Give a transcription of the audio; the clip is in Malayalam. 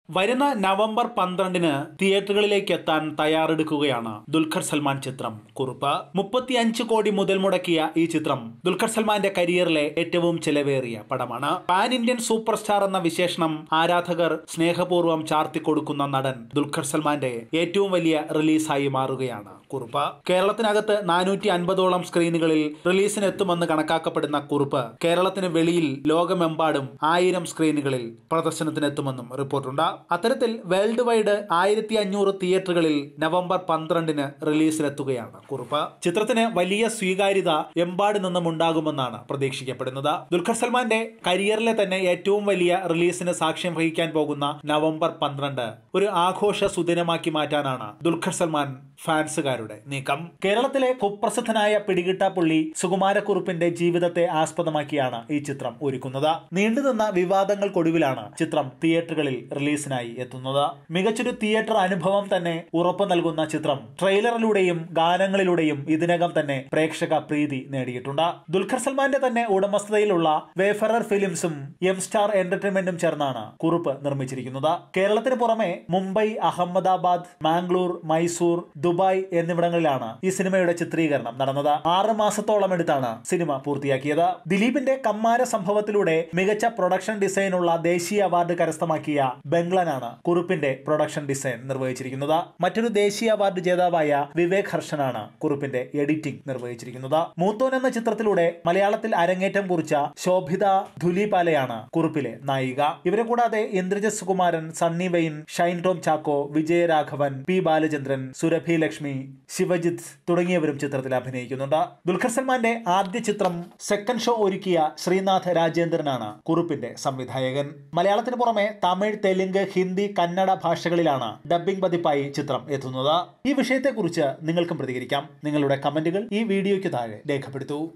വരുന്ന നവംബർ പന്ത്രണ്ടിന് തിയേറ്ററുകളിലേക്ക് എത്താൻ തയ്യാറെടുക്കുകയാണ് ദുൽഖർ സൽമാൻ ചിത്രം കുറുപ്പ് മുപ്പത്തിയഞ്ച് കോടി മുതൽ മുടക്കിയ ഈ ചിത്രം ദുൽഖർ സൽമാന്റെ കരിയറിലെ ഏറ്റവും ചെലവേറിയ പടമാണ് പാൻ ഇന്ത്യൻ സൂപ്പർ സ്റ്റാർ എന്ന വിശേഷണം ആരാധകർ സ്നേഹപൂർവ്വം ചാർത്തിക്കൊടുക്കുന്ന നടൻ ദുൽഖർ സൽമാന്റെ ഏറ്റവും വലിയ റിലീസായി മാറുകയാണ് കുറുപ്പ് കേരളത്തിനകത്ത് നാനൂറ്റി അൻപതോളം സ്ക്രീനുകളിൽ റിലീസിന് എത്തുമെന്ന് കണക്കാക്കപ്പെടുന്ന കുറുപ്പ് കേരളത്തിന് വെളിയിൽ ലോകമെമ്പാടും ആയിരം സ്ക്രീനുകളിൽ പ്രദർശനത്തിനെത്തുമെന്നും റിപ്പോർട്ടുണ്ട് അത്തരത്തിൽ വേൾഡ് വൈഡ് ആയിരത്തി അഞ്ഞൂറ് തിയേറ്ററുകളിൽ നവംബർ പന്ത്രണ്ടിന് റിലീസിലെത്തുകയാണ് കുറുപ്പ് ചിത്രത്തിന് വലിയ സ്വീകാര്യത എമ്പാട് നിന്നും ഉണ്ടാകുമെന്നാണ് പ്രതീക്ഷിക്കപ്പെടുന്നത് ദുൽഖർ സൽമാന്റെ കരിയറിലെ തന്നെ ഏറ്റവും വലിയ റിലീസിന് സാക്ഷ്യം വഹിക്കാൻ പോകുന്ന നവംബർ പന്ത്രണ്ട് ഒരു ആഘോഷ സുദിനമാക്കി മാറ്റാനാണ് ദുൽഖർ സൽമാൻ ഫാൻസുകാരുടെ നീക്കം കേരളത്തിലെ കുപ്രസിദ്ധനായ പിടികിട്ടാപ്പുള്ളി സുകുമാരക്കുറുപ്പിന്റെ ജീവിതത്തെ ആസ്പദമാക്കിയാണ് ഈ ചിത്രം ഒരുക്കുന്നത് നീണ്ടുനിന്ന വിവാദങ്ങൾക്കൊടുവിലാണ് ചിത്രം തിയേറ്ററുകളിൽ റിലീസിനായി എത്തുന്നത് മികച്ചൊരു തിയേറ്റർ അനുഭവം തന്നെ ഉറപ്പു നൽകുന്ന ചിത്രം ട്രെയിലറിലൂടെയും ഗാനങ്ങളിലൂടെയും ഇതിനകം തന്നെ പ്രേക്ഷക പ്രീതി നേടിയിട്ടുണ്ട് ദുൽഖർ സൽമാന്റെ തന്നെ ഉടമസ്ഥതയിലുള്ള വേഫറർ ഫിലിംസും എം സ്റ്റാർ എന്റർടൈൻമെന്റും ചേർന്നാണ് കുറുപ്പ് നിർമ്മിച്ചിരിക്കുന്നത് കേരളത്തിന് പുറമെ മുംബൈ അഹമ്മദാബാദ് മാംഗ്ലൂർ മൈസൂർ ദുബായ് എന്നിവിടങ്ങളിലാണ് ഈ സിനിമയുടെ ചിത്രീകരണം നടന്നത് ആറ് മാസത്തോളം എടുത്താണ് സിനിമ പൂർത്തിയാക്കിയത് ദിലീപിന്റെ കമ്മാര സംഭവത്തിലൂടെ മികച്ച പ്രൊഡക്ഷൻ ഡിസൈനുള്ള ദേശീയ അവാർഡ് കരസ്ഥമാക്കിയ ബംഗ്ലനാണ് കുറുപ്പിന്റെ പ്രൊഡക്ഷൻ ഡിസൈൻ നിർവഹിച്ചിരിക്കുന്നത് മറ്റൊരു ദേശീയ അവാർഡ് ജേതാവായ വിവേക് ഹർഷനാണ് കുറുപ്പിന്റെ എഡിറ്റിംഗ് നിർവഹിച്ചിരിക്കുന്നത് മൂത്തോൻ എന്ന ചിത്രത്തിലൂടെ മലയാളത്തിൽ അരങ്ങേറ്റം കുറിച്ച ശോഭിത ധുലിപാലയാണ് കുറുപ്പിലെ നായിക ഇവരെ കൂടാതെ ഇന്ദ്രജിത് സുകുമാരൻ സണ്ണി വെയിൻ ഷൈൻ ടോം ചാക്കോ വിജയരാഘവൻ പി ബാലചന്ദ്രൻ സുരഭി ലക്ഷ്മി ശിവജിത്ത് തുടങ്ങിയവരും ചിത്രത്തിൽ അഭിനയിക്കുന്നുണ്ട് ദുൽഖർ സൽമാന്റെ ആദ്യ ചിത്രം സെക്കൻഡ് ഷോ ഒരുക്കിയ ശ്രീനാഥ് രാജേന്ദ്രനാണ് കുറുപ്പിന്റെ സംവിധായകൻ മലയാളത്തിന് പുറമെ തമിഴ് തെലുങ്ക് ഹിന്ദി കന്നഡ ഭാഷകളിലാണ് ഡബ്ബിംഗ് പതിപ്പായി ചിത്രം എത്തുന്നത് ഈ വിഷയത്തെക്കുറിച്ച് നിങ്ങൾക്കും പ്രതികരിക്കാം നിങ്ങളുടെ കമന്റുകൾ ഈ വീഡിയോയ്ക്ക് താഴെ രേഖപ്പെടുത്തൂ